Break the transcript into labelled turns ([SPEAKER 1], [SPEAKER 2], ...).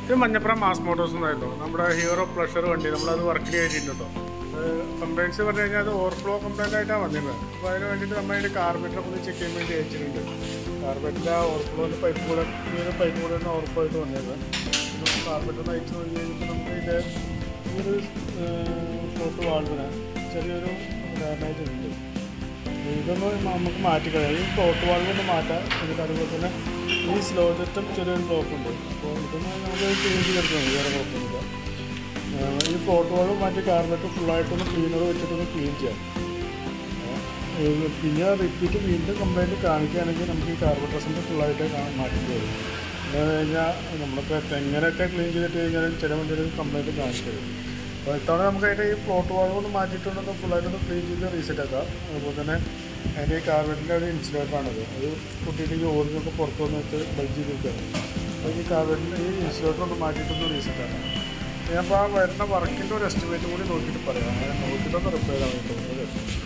[SPEAKER 1] ഇത് മഞ്ഞപ്പുറം mass Motors എന്നായിരുന്നു നമ്മുടെ ഹീറോ പ്ലഷർ വണ്ടി നമ്മളത് വർക്ക് ചെയ്തിട്ടുണ്ട് കേട്ടോ കംപ്ലൈൻറ്റ്സ് പറഞ്ഞു കഴിഞ്ഞാൽ അത് ഓവർഫ്ലോ കംപ്ലൈൻ്റ് ആയിട്ടാണ് വന്നിരുന്നത് അപ്പോൾ അതിന് വേണ്ടിയിട്ട് നമ്മൾ അതിൻ്റെ കാർബറ്റർ ഒന്ന് ചെക്ക് ചെയ്യാൻ വേണ്ടി അയച്ചിട്ടുണ്ട് കാർബറ്റിൻ്റെ ഓവർഫ്ലോൻ്റെ പൈപ്പ് കൂടെ ഈ ഒരു പൈപ്പ് കൂടെ ഒന്ന് ഓവർഫ്ലോ ആയിട്ട് വന്നിരുന്നത് നമുക്ക് കാർബറ്റ് ഒന്ന് അയച്ചു നോക്കി കഴിഞ്ഞിട്ട് നമുക്ക് ഇതിൻ്റെ ഈ ഒരു ഫ്ലോട്ട് വാൾവിന് ചെറിയൊരു ഡാമേജ് ഉണ്ട് ഇതൊന്ന് നമുക്ക് മാറ്റിക്കളയാം ഈ ഫ്ലോട്ട് വാൾവ് ഒന്ന് മാറ്റാം എന്നിട്ട് അതുപോലെ തന്നെ ഈ സ്ലോ ജെറ്റും ചെറിയൊരു ബ്ലോക്ക് ഉണ്ട് അപ്പോൾ ഇതൊന്ന് നമുക്ക് ക്ലീൻ ചെയ്തെടുക്കാം വേറെ കുഴപ്പമൊന്നുമില്ല ആഹ് ഈ ഫ്ലോട്ട് വാൾവ് മാറ്റി കാർബറ്റ് ഫുള്ളായിട്ടൊന്ന് ക്ലീനർ വെച്ചിട്ടൊന്ന് ക്ലീൻ ചെയ്യാം ആഹ് പിന്നെ റിപ്പീറ്റ് വീണ്ടും കംപ്ലൈൻറ്റ് കാണിക്കുകയാണെങ്കിൽ നമുക്ക് ഈ കാർബറ്റേഴ്സിൻ്റെ ഫുള്ളായിട്ട് മാറ്റേണ്ടി വരും എന്ന് കഴിഞ്ഞാൽ നമ്മളിപ്പോൾ എങ്ങനെയൊക്കെ ക്ലീൻ ചെയ്തിട്ട് കഴിഞ്ഞാലും ചില വണ്ടികൾ കംപ്ലൈൻറ്റ് കാണിക്കരുത് അപ്പോൾ ഇത്തവണ നമുക്ക് അതിൻ്റെ ഈ ഫ്ലോട്ട് വാൾവ് ഒന്ന് മാറ്റിയിട്ടുണ്ടെന്ന് ഫുള്ളായിട്ടൊന്ന് ക്ലീൻ ചെയ്ത് റീസെറ്റ് ആക്കാം അതുപോലെ തന്നെ അതിൻ്റെ ഈ കാർബറ്റിൻ്റെ ഒരു ഇൻസുലേറ്ററാണത് അത് കുട്ടിയുടെ ഈ ഓറിനൊക്കെ പുറത്ത് വന്നിട്ട് ബൾജ് ചെയ്തിരിക്കുകയാണ് അപ്പോൾ ഈ കാർബറ്റിൻ്റെ ഈ ഇൻസുലേറ്റർ ഒന്ന് മാറ്റിയിട്ടൊന്ന് റീസെറ്റ് ആക്കാം ഞാനിപ്പോൾ ആ വരുന്ന വർക്കിൻ്റെ ഒരു എസ്റ്റിമേറ്റ് കൂടി നോക്കിയിട്ട് പറയാം അങ്ങനെ നോക്കിയിട്ടൊന്ന് റിപ്പയർ ആവാൻ തോന്നുന്നത്